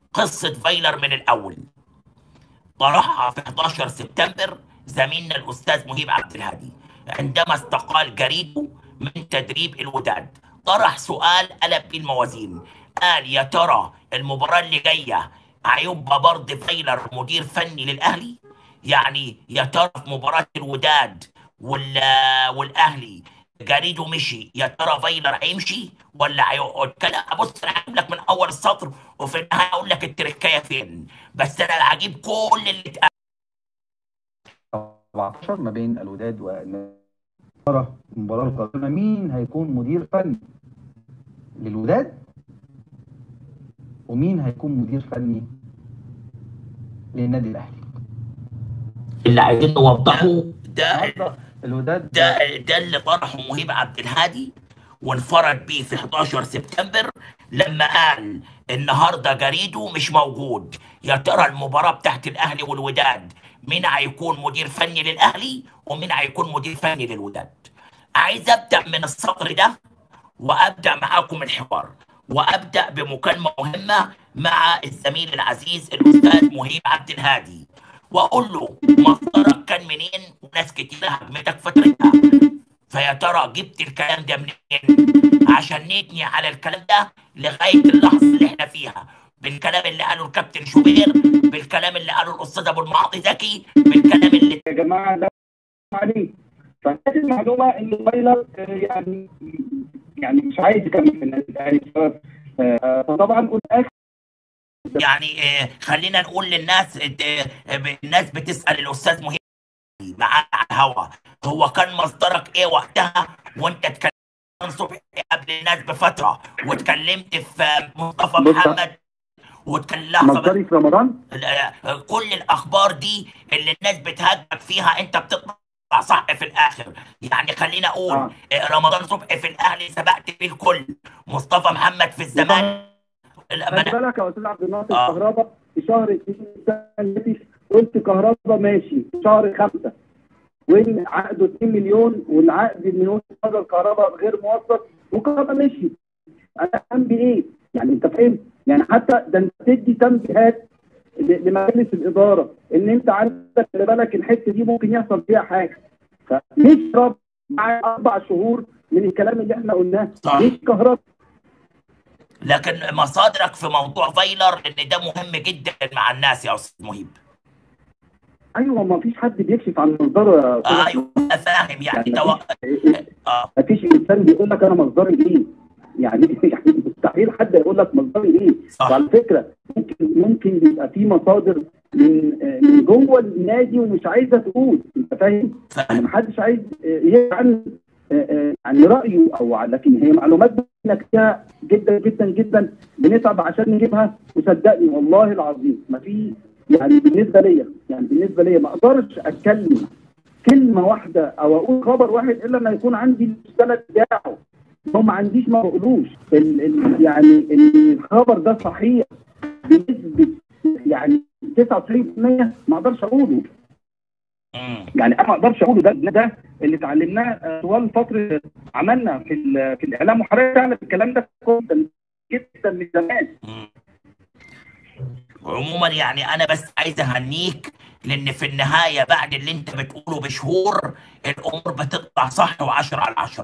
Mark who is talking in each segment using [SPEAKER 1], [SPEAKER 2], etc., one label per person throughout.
[SPEAKER 1] قصة فايلر من الأول طرحها في 11 سبتمبر زميلنا الأستاذ مهيب عبد الهادي عندما استقال جريده من تدريب الوداد طرح سؤال قلب بيه الموازين قال يا ترى المباراة اللي جاية هيبقى برضه فايلر مدير فني للأهلي يعني يا ترى في مباراة الوداد وال والأهلي جريده مشي يا ترى فايلر هيمشي ولا هيقعد كده بص انا هجيب لك من اول السطر وفي النهايه اقول لك التركايه فين بس انا هجيب كل اللي اتقال
[SPEAKER 2] 17 ما بين الوداد والمباراة المباراة القادمة مين هيكون مدير فني للوداد ومين هيكون مدير فني للنادي الأهلي
[SPEAKER 1] اللي عايزين نوضحه ده
[SPEAKER 2] النهارده الوداد
[SPEAKER 1] ده ده اللي طرحه مهيب عبد الهادي وانفرد بيه في 11 سبتمبر لما قال النهارده جريده مش موجود يا ترى المباراه بتاعت الاهلي والوداد مين هيكون مدير فني للاهلي ومين هيكون مدير فني للوداد عايز ابدا من السطر ده وابدا معاكم الحوار وابدا بمكالمه مهمه مع الزميل العزيز الاستاذ مهيب عبد الهادي واقول له مصدرك كان منين وناس كتير هجمتك فترتها فيا ترى جبت الكلام ده منين عشان نتني على الكلام ده لغايه اللحظه اللي احنا فيها بالكلام اللي قاله الكابتن شوبير بالكلام اللي قاله الاستاذ ابو المعاطي زكي بالكلام اللي
[SPEAKER 3] يا جماعه ده عليه فهذه المعلومه ان فايلر آه، يعني يعني مش عايز يكمل في النادي الاهلي بسبب آه، فطبعا قلت اخر
[SPEAKER 1] يعني آه، خلينا نقول للناس آه، آه، الناس بتسال الاستاذ مهيب معانا على الهوا هو كان مصدرك ايه وقتها وانت اتكلمت صبحي قبل الناس بفتره واتكلمت في مصطفى
[SPEAKER 3] بص-
[SPEAKER 1] محمد واتكلم لحظه بس.
[SPEAKER 3] مصدري في رمضان
[SPEAKER 1] لا، كل الاخبار دي اللي الناس بتهاجمك فيها انت بتطلع صح في الاخر يعني خلينا اقول
[SPEAKER 3] آه.
[SPEAKER 1] آه. رمضان صبحي في الاهلي سبقت فيه الكل مصطفى محمد في الزمان لا، ما
[SPEAKER 3] خلي
[SPEAKER 1] أنا-
[SPEAKER 3] بالك يا استاذ عبد الناصر
[SPEAKER 1] آه.
[SPEAKER 3] كهربا في شهر اثنين السنه اللي فاتت قلت كهربا ماشي في شهر خمسه وان عقده 2 مليون والعقد من وجهه نظر كهربا غير موثق وكهربا مشي انا ذنبي ايه؟ يعني انت فاهم؟ يعني حتى ده انت تدي تنبيهات ل- لمجلس الاداره ان انت عندك خلي بالك الحته دي ممكن يحصل فيها حاجه فنشرب مع اربع شهور من الكلام اللي احنا قلناه
[SPEAKER 1] صح.
[SPEAKER 3] ليش كهربا
[SPEAKER 1] لكن مصادرك في موضوع فايلر ان ده مهم جدا مع الناس يا استاذ مهيب
[SPEAKER 3] ايوه ما فيش حد بيكشف عن مصدره يا أستاذ
[SPEAKER 1] آه
[SPEAKER 3] أحمد.
[SPEAKER 1] ايوه فاهم يعني
[SPEAKER 3] يعني
[SPEAKER 1] تو... اه
[SPEAKER 3] ما فيش انسان بيقول لك انا مصدري ايه يعني يعني مستحيل حد يقول لك مصدري ايه
[SPEAKER 1] صح.
[SPEAKER 3] وعلى فكره ممكن ممكن يبقى في مصادر من آه، من جوه النادي ومش عايزه تقول انت فاهم؟ يعني
[SPEAKER 1] فاهم
[SPEAKER 3] محدش عايز آه، يعلن آه، آه، يعني رايه او ع- لكن هي معلومات نكتها جدا جدا جدا بنتعب عشان نجيبها وصدقني والله العظيم ما في يعني بالنسبه ليا يعني بالنسبه ليا ما اقدرش اتكلم كلمه واحده او اقول خبر واحد الا لما يكون عندي المستند بتاعه لو ما عنديش ما بقولوش ال ال يعني ال- الخبر ده صحيح بنسبه يعني 99% ما اقدرش اقوله
[SPEAKER 1] مم.
[SPEAKER 3] يعني انا ما اقدرش اقوله ده ده اللي اتعلمناه آه، طوال فتره عملنا في ال- في الاعلام وحضرتك تعرف الكلام ده جدا جدا من زمان
[SPEAKER 1] مم. عموما يعني انا بس عايز اهنيك لان في النهايه بعد اللي انت بتقوله بشهور الامور بتطلع صح و10 على 10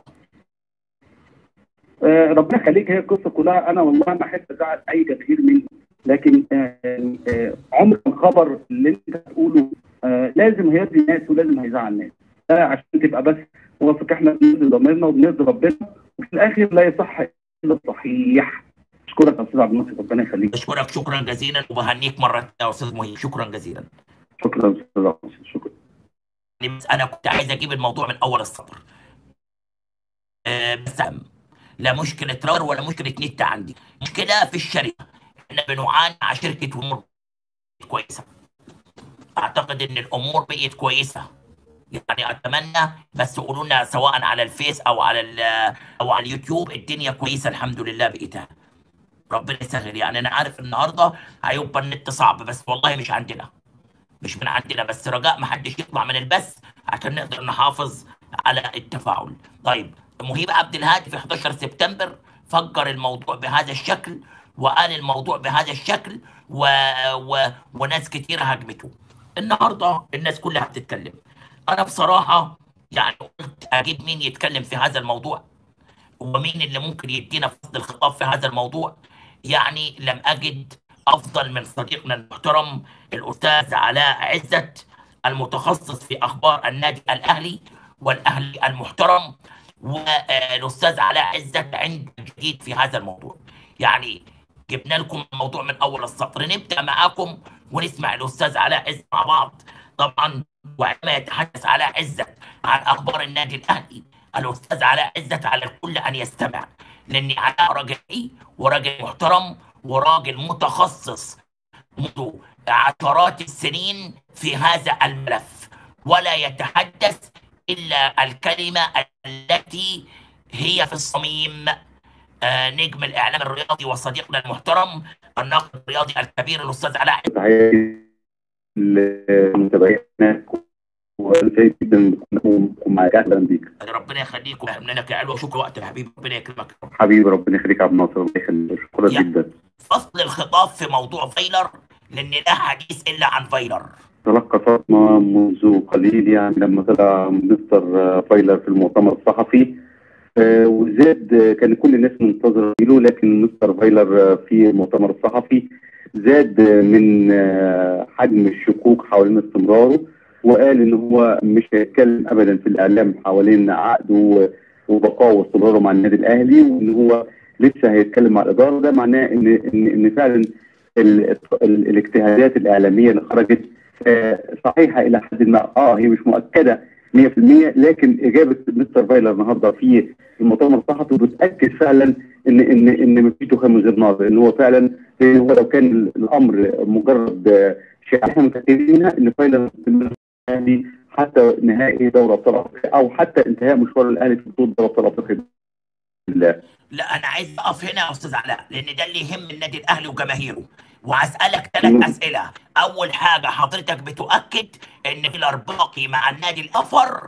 [SPEAKER 3] آه، ربنا يخليك هي القصه كلها انا والله ما احب ازعل اي جماهير مني لكن آه، آه، عمر الخبر اللي انت بتقوله آه، لازم هيرضي الناس ولازم هيزعل الناس ده عشان تبقى بس واثق احنا بنرضي ضميرنا وبنرضي ربنا وفي الاخر لا يصح الا الصحيح اشكرك يا استاذ عبد الناصر ربنا يخليك
[SPEAKER 1] بشكرك شكرا جزيلا وبهنيك مره تانية يا استاذ مهيب شكرا جزيلا
[SPEAKER 3] شكرا يا استاذ عبد الناصر شكرا
[SPEAKER 1] يعني بس انا كنت عايز اجيب الموضوع من اول السطر آه، بس أهم. لا مشكله رار ولا مشكله نت عندي مشكله في الشركه احنا بنعاني مع شركه امور كويسه اعتقد ان الامور بقت كويسه يعني اتمنى بس قولوا لنا سواء على الفيس او على ال- او على اليوتيوب الدنيا كويسه الحمد لله بقيتها ربنا يسهل يعني انا عارف النهارده هيبقى النت صعب بس والله مش عندنا مش من عندنا بس رجاء ما حدش يطلع من البث عشان نقدر نحافظ على التفاعل طيب مهيب عبد الهادي في 11 سبتمبر فجر الموضوع بهذا الشكل وقال الموضوع بهذا الشكل و... و... وناس كتير هاجمته النهارده الناس كلها بتتكلم انا بصراحه يعني قلت اجيب مين يتكلم في هذا الموضوع ومين اللي ممكن يدينا فصل الخطاب في هذا الموضوع يعني لم اجد افضل من صديقنا المحترم الاستاذ علاء عزت المتخصص في اخبار النادي الاهلي والاهلي المحترم والاستاذ علاء عزت عنده جديد في هذا الموضوع يعني جبنا لكم الموضوع من اول السطر نبدا معاكم ونسمع الاستاذ علاء عزت مع بعض طبعا وعندما يتحدث علاء عزت عن اخبار النادي الاهلي الاستاذ علاء عزت على الكل ان يستمع لاني علاء راجل إيه؟ وراجل محترم وراجل متخصص منذ عشرات السنين في هذا الملف ولا يتحدث الا الكلمه التي هي في الصميم آه، نجم الاعلام الرياضي وصديقنا المحترم الناقد الرياضي الكبير الاستاذ علاء
[SPEAKER 3] تحياتي لمتابعينا وسعيد جدا بكون معاك اهلا بيك
[SPEAKER 1] ربنا يخليك ويمننك يا علوة شكرا وقت الحبيب ربنا يكرمك
[SPEAKER 3] حبيبي ربنا يخليك يا عبد الناصر الله يخليك شكرا
[SPEAKER 1] يا.
[SPEAKER 3] جدا
[SPEAKER 1] فصل الخطاب في موضوع فايلر لان لا حديث الا عن فايلر
[SPEAKER 3] تلقى صدمة منذ قليل يعني لما طلع مستر فايلر في المؤتمر الصحفي آه، وزاد آه، كان كل الناس منتظرة له لكن مستر فايلر آه، في المؤتمر الصحفي زاد آه، من آه، حجم الشكوك حوالين استمراره وقال ان هو مش هيتكلم ابدا في الاعلام حوالين عقده وبقائه واستمراره مع النادي الاهلي وان هو لسه هيتكلم مع الاداره ده معناه ان ان ان فعلا ال- ال- الاجتهادات الاعلاميه اللي خرجت آه، صحيحه الى حد ما اه هي مش مؤكده 100% لكن اجابه مستر فايلر النهارده في المؤتمر الصحفي بتاكد فعلا ان ان ان مفيش دخان من غير نار ان هو فعلا لأن هو لو كان الامر مجرد آه، شيء احنا متاكدين ان فايلر الاهلي حتى نهائي دوري ابطال افريقيا او حتى انتهاء مشوار الاهلي في بطوله دوري ابطال افريقيا بالله.
[SPEAKER 1] لا انا عايز اقف هنا يا استاذ علاء لان ده اللي يهم النادي الاهلي وجماهيره وهسالك
[SPEAKER 3] مم.
[SPEAKER 1] ثلاث اسئله اول حاجه حضرتك بتؤكد ان فيلر باقي مع النادي الافر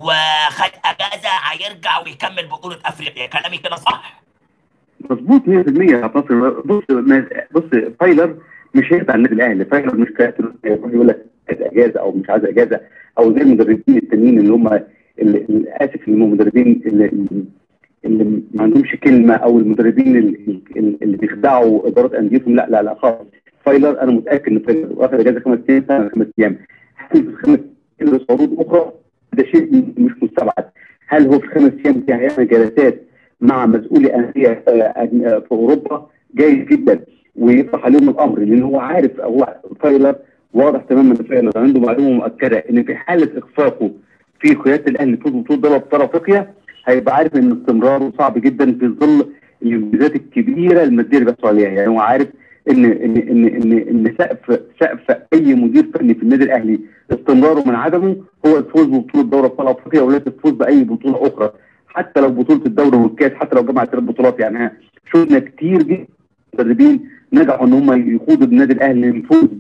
[SPEAKER 1] وخد اجازه هيرجع ويكمل بطوله افريقيا كلامي كده صح
[SPEAKER 3] مظبوط 100% يا عبد الناصر بص ما- بص فايلر مش هيبقى النادي الاهلي فايلر مش كابتن يقول لك عايز اجازه او مش عايز اجازه او زي المدربين التانيين اللي هم اللي اللي- اسف اللي هم مدربين اللي, اللي ما عندهمش كلمه او المدربين اللي, اللي بيخدعوا ادارات انديتهم لا لا لا خالص فايلر انا متاكد ان فايلر واخد اجازه خمس ايام سنه خمس ايام هل في الخمس ايام عروض اخرى ده شيء مش مستبعد هل هو في الخمس ايام دي هيعمل جلسات مع مسؤولي انديه آه، أجن- في اوروبا جيد جدا ويطرح عليهم الامر لان هو عارف هو فايلر واضح تماما ان فايلر عنده معلومه مؤكده ان في حاله اخفاقه في قياده الاهلي في بطوله دوري ابطال افريقيا هيبقى عارف ان استمراره صعب جدا في ظل الانجازات الكبيره الماديه اللي بيحصل عليها يعني هو عارف ان ان ان ان ان سقف سقف اي مدير فني في النادي الاهلي استمراره من عدمه هو الفوز ببطوله دوري ابطال افريقيا وليس الفوز باي بطوله اخرى حتى لو بطوله الدوري والكاس حتى لو جمع ثلاث بطولات يعني شفنا كتير جدا مدربين نجحوا ان هم يقودوا النادي الاهلي للفوز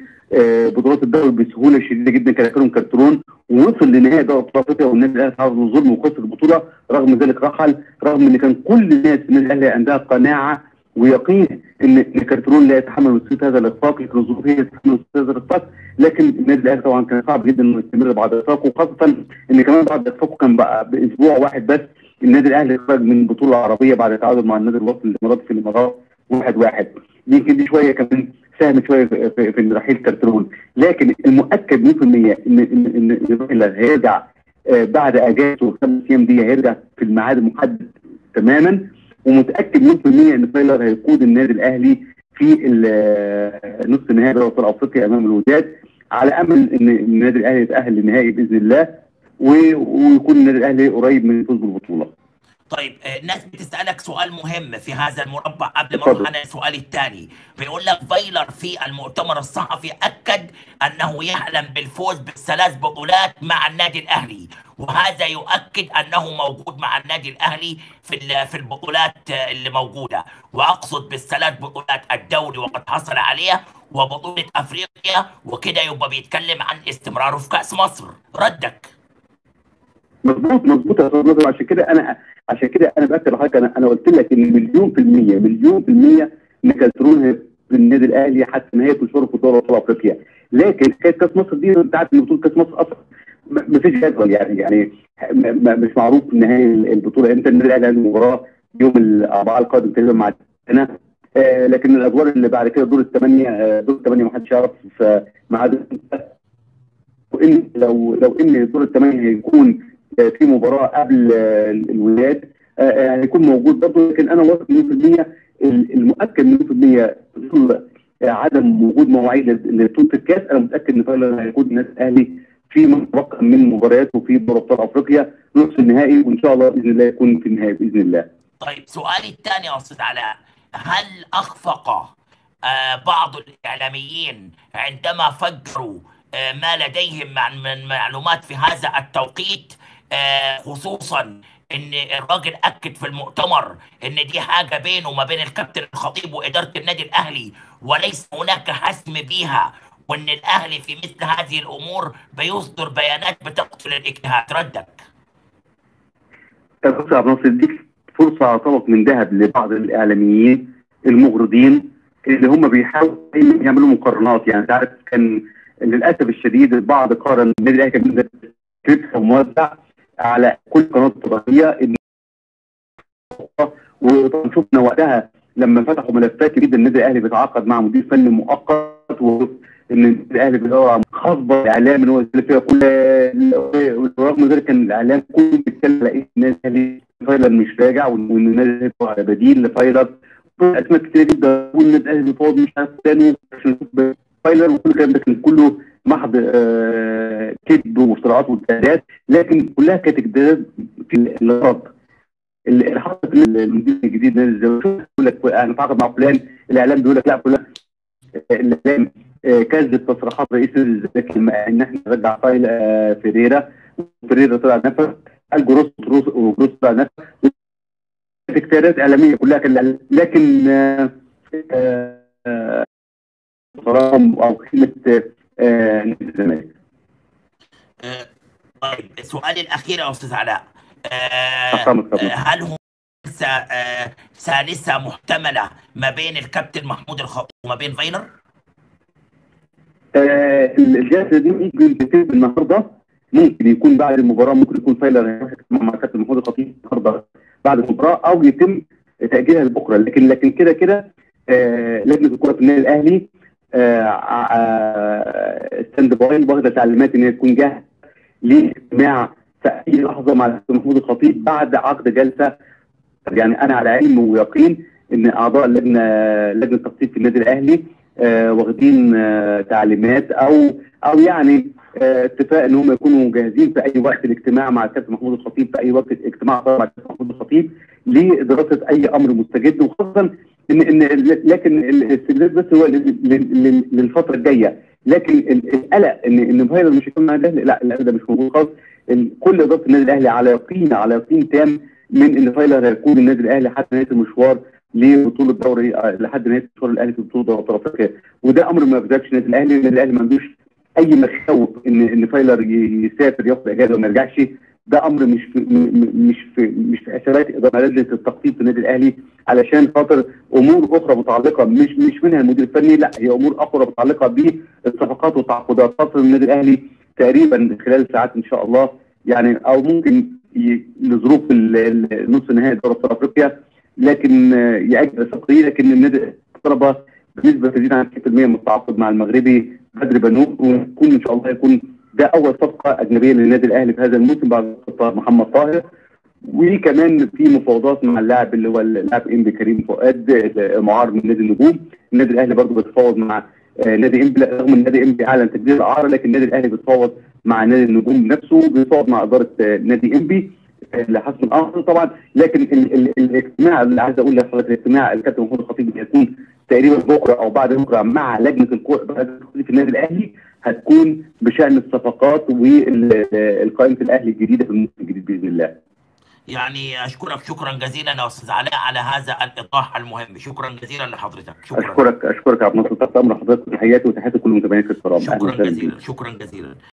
[SPEAKER 3] ببطولات الدوري بسهوله شديده جدا كان اخرهم كارترون ووصل لنهائي دوري ابطال افريقيا والنادي الاهلي تعرض للظلم وخسر البطوله رغم ذلك رحل رغم ان كان كل الناس في النادي الاهلي عندها قناعه ويقين ان ان كارترون لا يتحمل مسؤوليه هذا الاخفاق لكن الظروف هي تتحمل مسؤوليه هذا الاخفاق لكن النادي الاهلي طبعا كان صعب جدا انه يستمر بعد اخفاقه وخاصه ان كمان بعد اخفاقه كان بقى باسبوع واحد بس النادي الاهلي خرج من بطوله عربيه بعد التعادل مع النادي الوطني الاماراتي في الامارات واحد واحد يمكن دي شويه كمان ساهم شويه في, في, في رحيل كارترون لكن المؤكد 100% ان ان ان ان فايلر هيرجع آه، بعد اجازته الخمس ايام دي هيرجع في الميعاد المحدد تماما ومتاكد 100% ان فايلر هيقود النادي الاهلي في ال- آه، نصف نهائي دوري ابطال افريقيا امام الوداد على امل ان النادي الاهلي يتاهل للنهائي باذن الله و- ويكون النادي الاهلي قريب من الفوز بالبطوله.
[SPEAKER 1] طيب آه، ناس بتسألك سؤال مهم في هذا المربع قبل ما
[SPEAKER 3] اتفضل.
[SPEAKER 1] اروح انا السؤال الثاني بيقول لك فايلر في المؤتمر الصحفي اكد انه يحلم بالفوز بالثلاث بطولات مع النادي الاهلي وهذا يؤكد انه موجود مع النادي الاهلي في ال- في البطولات آه، اللي موجوده واقصد بالثلاث بطولات الدوري وقد حصل عليها وبطوله افريقيا وكده يبقى بيتكلم عن استمراره في كاس مصر ردك
[SPEAKER 3] مظبوط مظبوط يا استاذ ناصر عشان كده انا عشان كده انا باكد لحضرتك انا انا قلت لك ان مليون في الميه مليون في الميه انك تروح بالنادي الاهلي حتى نهايه مشواره في دوري ابطال افريقيا لكن حكايه كاس مصر دي انت عارف ان بطوله كاس مصر اصلا ما فيش جدول يعني يعني م- م- مش معروف نهائي البطوله امتى النادي الاهلي عنده مباراه يوم الاربعاء القادم تقريبا مع السنه آه لكن الادوار اللي بعد كده دور الثمانيه آه دور الثمانيه ما حدش يعرف في ميعاد امتى وان لو لو ان دور الثمانيه هيكون آه في مباراه قبل آه الوداد آه آه، هيكون موجود برضه لكن انا واثق 100% المؤكد 100% ظل عدم وجود مواعيد لبطوله الكاس انا متاكد ان فعلا هيكون النادي الاهلي في ما تبقى من مباريات وفي دوري ابطال افريقيا نصف النهائي وان شاء الله باذن الله يكون في النهائي باذن الله.
[SPEAKER 1] طيب سؤالي الثاني يا استاذ علاء هل اخفق آه، بعض الاعلاميين عندما فجروا آه، ما لديهم مع- من معلومات في هذا التوقيت آه، خصوصا ان الراجل اكد في المؤتمر ان دي حاجه بينه وما بين الكابتن الخطيب واداره النادي الاهلي وليس هناك حسم بيها وان الاهلي في مثل هذه الامور بيصدر بيانات بتقتل الاجتهاد ردك
[SPEAKER 3] بص يا عبد الناصر اديك فرصه طبق من ذهب لبعض الاعلاميين المغرضين اللي هم بيحاولوا دايماً يعملوا مقارنات يعني انت عارف كان للاسف الشديد البعض قارن النادي الاهلي كان بينزل سكريبت موزع على كل قناه فضائيه ان وطبعا شفنا وقتها لما فتحوا ملفات جديده النادي الاهلي بيتعاقد مع مدير فني مؤقت وان النادي الاهلي بيدور خاصه الاعلام ان هو ينزل فيها كل ورغم ذلك كان الاعلام كله بيتكلم على ان النادي الاهلي فايلر مش راجع وان وإن النادي الاهلي هو على بديل لفايلر اسماء كتير جدا والنادي الاهلي فاضي مش عارف تاني عشان نشوف فايلر وكل الكلام ده كان كله محض آه، كذب وافتراءات واجتهادات لكن كلها كانت اجتهادات في الغرض اللي حصل في المدير الجديد نادي الزمالك يقول لك انا اتعاقد مع فلان الاعلام بيقول لك لا فلان الاعلام آه، كذب تصريحات رئيس نادي الزمالك لما ان احنا نرجع فايل آه، فيريرا وفيريرا طلع نفس قال جروس جروس وجروس طلع نفس كانت اجتهادات اعلاميه كلها كان لكن آه، آه، آه، صراحه او قيمه آه، نادي الزمالك
[SPEAKER 1] آه، طيب سؤالي الاخير يا استاذ علاء آه،
[SPEAKER 3] أحكامك طبعا.
[SPEAKER 1] آه، هل هو ثالثة آه، ثالثة محتملة ما بين الكابتن محمود الخطيب وما بين فايلر؟
[SPEAKER 3] آه، الجلسه دي ممكن تتم النهارده ممكن يكون بعد المباراه ممكن يكون فايلر هيروح يجتمع مع كابتن محمود الخطيب النهارده بعد المباراه او يتم تاجيلها لبكره لكن لكن كده كده آه، لجنه الكره في النادي الاهلي ستاند باي واخده تعليمات ان هي تكون جاهزه لاجتماع في اي لحظه مع الكابتن محمود الخطيب بعد عقد جلسه يعني انا على علم ويقين ان اعضاء لجنه لجنه التخطيط في النادي الاهلي آه، واخدين آه، تعليمات او او يعني آه، اتفاق ان هم يكونوا جاهزين في اي وقت الاجتماع مع الكابتن محمود الخطيب في اي وقت اجتماع مع الكابتن محمود الخطيب لدراسه اي امر مستجد وخاصه ان ان لكن الاستجداد بس هو لل- لل- لل- للفتره الجايه لكن ال- القلق ان ان فايلر مش هيكون مع الاهلي لا القلق ده مش موجود خالص ال- كل اداره النادي الاهلي على يقين على يقين تام من ان فايلر هيكون النادي الاهلي حتى نهايه المشوار لبطوله الدوري آه، لحد نهايه مشوار الاهلي في بطوله دوري ابطال افريقيا وده امر ما بيزعجش النادي الاهلي النادي الاهلي ما عندوش اي مخاوف ان ان فايلر ي- يسافر ياخد اجازه وما يرجعش ده امر مش في م- م- مش في مش في حسابات اداره لجنه التخطيط في النادي الاهلي علشان خاطر امور اخرى متعلقه مش مش منها المدير الفني لا هي امور اخرى متعلقه بالصفقات والتعاقدات خاصه النادي الاهلي تقريبا خلال ساعات ان شاء الله يعني او ممكن ي- لظروف ال- ال- نصف نهائي دوري ابطال افريقيا لكن آه، يأجل الصفقه لكن النادي طلب بنسبه تزيد عن 90% من التعاقد مع المغربي بدر بنو ويكون ان شاء الله يكون ده اول صفقه اجنبيه للنادي الاهلي في هذا الموسم بعد صفقة محمد طاهر وكمان في مفاوضات مع اللاعب اللي هو اللاعب انبي كريم فؤاد معار من نادي النجوم النادي الاهلي برضه بيتفاوض مع آه، نادي انبي رغم النادي انبي اعلن تجديد الاعاره لكن النادي الاهلي بيتفاوض مع نادي النجوم نفسه بيتفاوض مع اداره آه، نادي انبي آه، لحسم الامر طبعا لكن ال ال الاجتماع اللي عايز اقول لحضرتك الاجتماع الكابتن محمود الخطيب هيكون تقريبا بكره او بعد بكره مع لجنه الكوره لجنة التخطيط في النادي الاهلي هتكون بشان الصفقات والقائمه الاهلي الجديده في الموسم الجديد باذن الله.
[SPEAKER 1] يعني اشكرك شكرا جزيلا يا استاذ علاء على هذا الايضاح المهم شكرا جزيلا لحضرتك شكرا
[SPEAKER 3] اشكرك اشكرك يا عبد الناصر تحت امر حضرتك وتحياتي وتحياتي لكل متابعينك الكرام أهلاً
[SPEAKER 1] شكرا
[SPEAKER 3] وسهلاً بيك.
[SPEAKER 1] جزيلا شكرا جزيلا